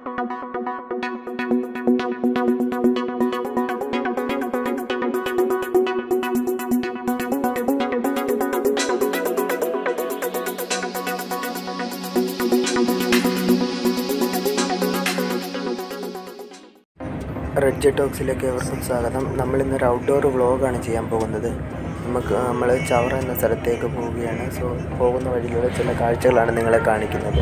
red ടോക്സിലേക്ക് ഏവർക്കും സ്വാഗതം നമ്മൾ ഇന്നൊരു ഔട്ട്ഡോർ വ്ളോഗാണ് ചെയ്യാൻ പോകുന്നത് നമുക്ക് നമ്മൾ ചവറ എന്ന സ്ഥലത്തേക്ക് പോവുകയാണ് സോ പോകുന്ന വഴിയിലൂടെ ചില കാഴ്ചകളാണ് നിങ്ങളെ കാണിക്കുന്നത്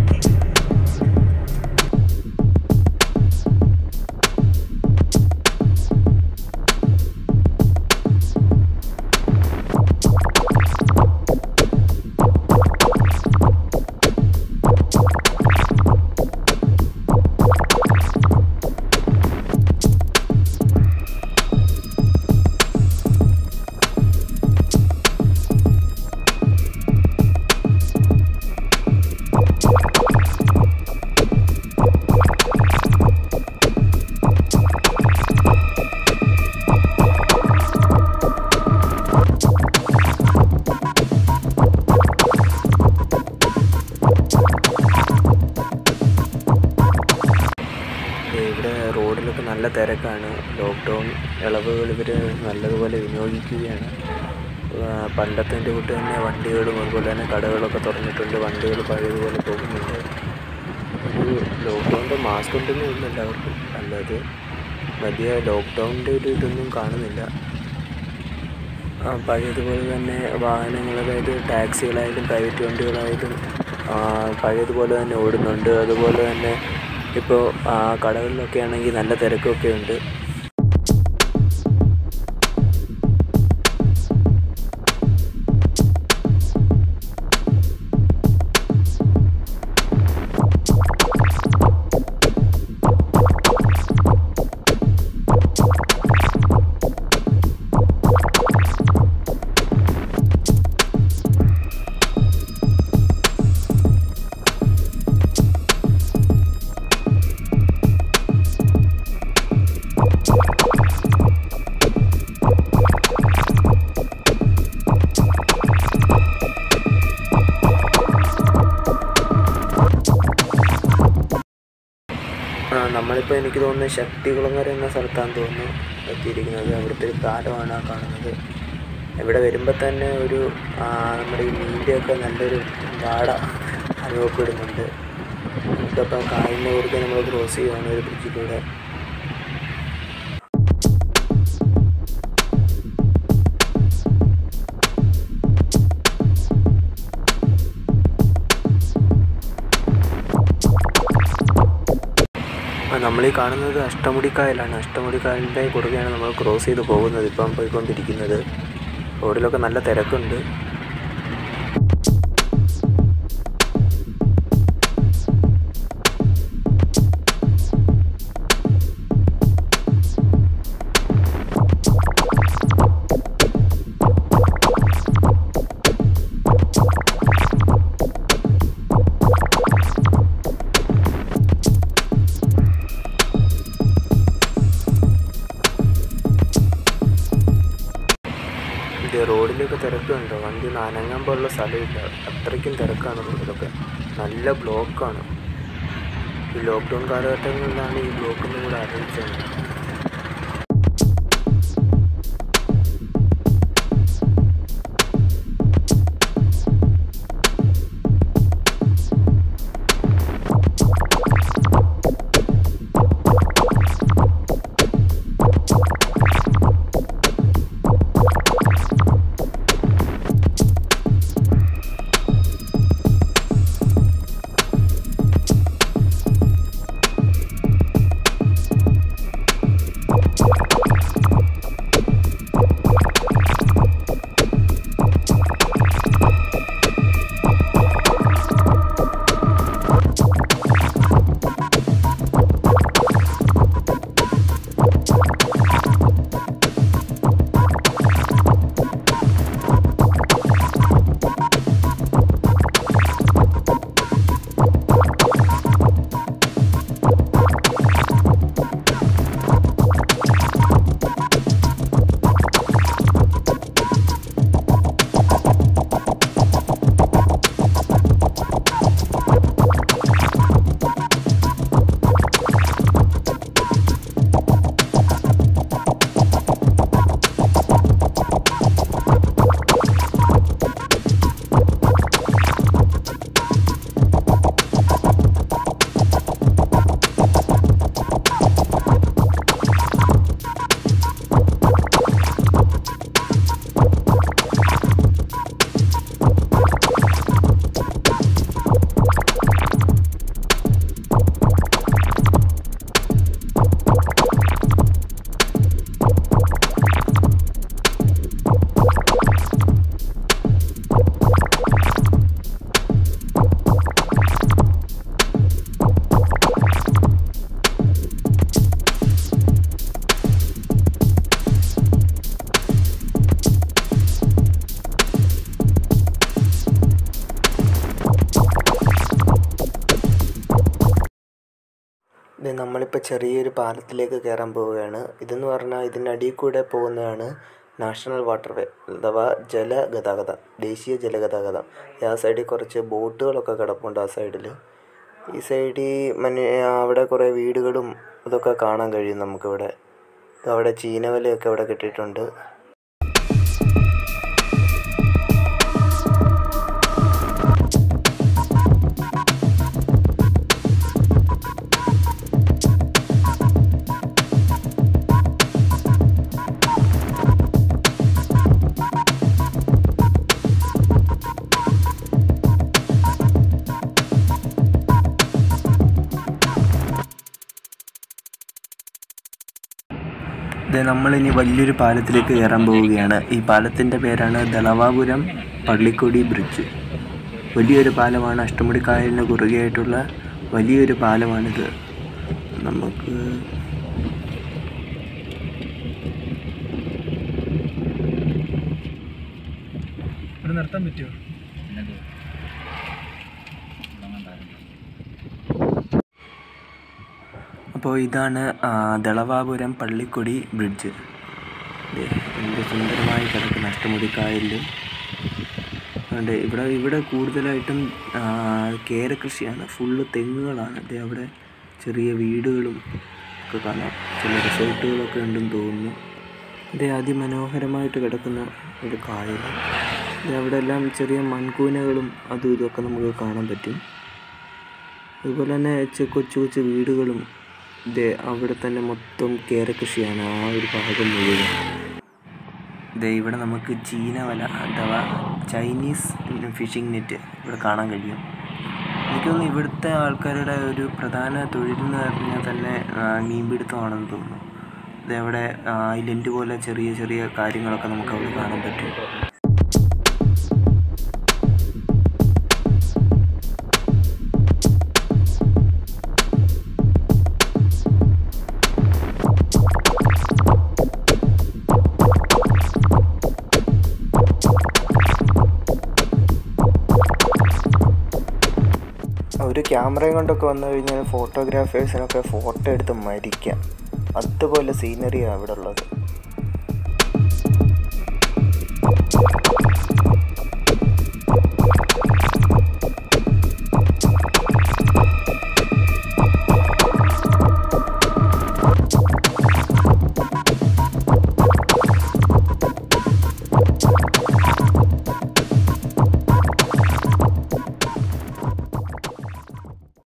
ദേ ഇവിടെ റോഡിലൊക്കെ നല്ല തിരക്കാണ് ലോക്ക്ഡൗൺ ഇളവുകൾ ഇവർ നല്ലതുപോലെ വിനിയോഗിക്കുകയാണ് ആ, പണ്ടത്തെ കൂട്ട് തന്നെ വണ്ടികളും അതുപോലെ തന്നെ കടകളൊക്കെ തുറന്നിട്ടുണ്ട് വണ്ടികൾ പഴയതുപോലെ പോകുന്നുണ്ട് ഒരു ലോക്ക്ഡൗണിൻ്റെ മാസ്ക് ഉണ്ടെന്നേ ഉള്ളൂ എല്ലാവർക്കും അല്ലാതെ വലിയ ലോക്ക്ഡൗണിൻ്റെ ഒരു ഇതൊന്നും കാണുന്നില്ല ആ, പഴയതുപോലെ തന്നെ വാഹനങ്ങൾ അതായത് ടാക്സികളായാലും പ്രൈവറ്റ് വണ്ടികളായാലും ആ, പഴയതുപോലെ തന്നെ ഓടുന്നുണ്ട് അതുപോലെ തന്നെ ഇപ്പോൾ കടകളിലൊക്കെ ആണെങ്കിൽ നല്ല തിരക്കൊക്കെ ഉണ്ട് ആ, നമ്മളിപ്പോൾ എനിക്ക് തോന്നുന്നു ശക്തികുളങ്ങര എന്ന സ്ഥലത്താണ് തോന്നുന്നു എത്തിയിരിക്കുന്നത് അവിടുത്തെ ഒരു പാലമാണ് ആ കാണുന്നത് ഇവിടെ വരുമ്പോൾ തന്നെ ഒരു ആ, നമ്മുടെ ഈ മീൻ്റെയൊക്കെ നല്ലൊരു വാട അനുഭവപ്പെടുന്നുണ്ട് നമുക്കപ്പോൾ കായലിൻ്റെ കുറുകെ നമ്മൾ ക്രോസ് ചെയ്യുവാണ് ഒരു ബ്രിഡ്ജിലൂടെ ആ, നമ്മളീ കാണുന്നത് അഷ്ടമുടിക്കായലാണ് അഷ്ടമുടിക്കായലിൻ്റെ കുറുകെയാണ് നമ്മൾ ക്രോസ് ചെയ്ത് പോകുന്നത് ഇപ്പം പോയിക്കൊണ്ടിരിക്കുന്നത് റോഡിലൊക്കെ നല്ല തിരക്കുണ്ട് ഇത് റോഡിലൊക്കെ തിരക്കുണ്ടോ വണ്ടി ഒന്ന് അനങ്ങാൻ പോലുള്ള സ്ഥലമില്ല അത്രയ്ക്കും തിരക്കാണ് റോഡിലൊക്കെ നല്ല ബ്ലോക്കാണ് ഈ ലോക്ക്ഡൗൺ കാലഘട്ടങ്ങളിലാണ് ഈ ബ്ലോക്കൊന്നും കൂടെ ആരംഭിച്ചത് ഇത് നമ്മളിപ്പോൾ ചെറിയൊരു പാലത്തിലേക്ക് കയറാൻ പോവുകയാണ് ഇതെന്ന് പറഞ്ഞാൽ ഇതിൻ്റെ അടിയിൽ കൂടെ പോകുന്നതാണ് നാഷണൽ വാട്ടർ വേ അഥവാ ജലഗതാഗതം ദേശീയ ജലഗതാഗതം ആ സൈഡിൽ കുറച്ച് ബോട്ടുകളൊക്കെ കിടപ്പുണ്ട് ആ സൈഡിൽ ഈ സൈഡിൽ മന അവിടെ കുറേ വീടുകളും ഇതൊക്കെ കാണാൻ കഴിയും നമുക്കിവിടെ അവിടെ ചീനവലയൊക്കെ ഇവിടെ കെട്ടിയിട്ടുണ്ട് ഇത് നമ്മളിനി വലിയൊരു പാലത്തിലേക്ക് കയറാൻ പോവുകയാണ് ഈ പാലത്തിൻ്റെ പേരാണ് ദളവാപുരം പള്ളിക്കൊടി ബ്രിഡ്ജ് വലിയൊരു പാലമാണ് അഷ്ടമുടി കായലിന് കുറുകെയായിട്ടുള്ള വലിയൊരു പാലമാണിത് നമുക്ക് ഇവിടെ നിർത്താൻ പറ്റുമോ അപ്പോൾ ഇതാണ് ആ, ദളവാപുരം പള്ളിക്കൊടി ബ്രിഡ്ജ് ദേ, എന്ത് സുന്ദരമായി കിടക്കുന്ന അഷ്ടമുടിക്കായലിൽ അതുകൊണ്ട് ഇവിടെ ഇവിടെ കൂടുതലായിട്ടും ആ, കേരകൃഷിയാണ് ഫുള്ള് തെങ്ങുകളാണ് ദേ അവിടെ ചെറിയ വീടുകളും ഒക്കെ കാണാം ചില റിസോർട്ടുകളൊക്കെ ഉണ്ടെന്ന് തോന്നുന്നു ഇത് അതിമനോഹരമായിട്ട് കിടക്കുന്ന ഒരു കായൽ ഇത് അവിടെ എല്ലാം ചെറിയ മൺകൂനകളും അതും ഇതൊക്കെ നമുക്ക് കാണാൻ പറ്റും അതുപോലെ തന്നെ ചെ- കൊച്ചു കൊച്ചു വീടുകളും ഇത് അവിടെ തന്നെ മൊത്തം കേരകൃഷിയാണ് ആ ഒരു ഭാഗം മുഴുവൻ ദേ ഇവിടെ നമുക്ക് ചീനവല അഥവാ ചൈനീസ് ഫിഷിംഗ് നെറ്റ് ഇവിടെ കാണാൻ കഴിയും എനിക്ക് തോന്നുന്നു ഇവിടുത്തെ ആൾക്കാരുടെ ഒരു പ്രധാന തൊഴിൽ എന്ന് പറഞ്ഞാൽ തന്നെ ആ, മീൻപിടുത്തമാണെന്ന് തോന്നുന്നു ഇതവിടെ ഐലൻഡ് പോലെ ചെറിയ ചെറിയ കാര്യങ്ങളൊക്കെ നമുക്ക് അവിടെ കാണാൻ പറ്റും ഒരു ക്യാമറയും കൊണ്ടൊക്കെ വന്നു കഴിഞ്ഞാൽ ഫോട്ടോഗ്രാഫേഴ്സിനൊക്കെ ഫോട്ടോ എടുത്ത് മരിക്കാം അതുപോലെ സീനറിയാണ് അവിടെ ഉള്ളത്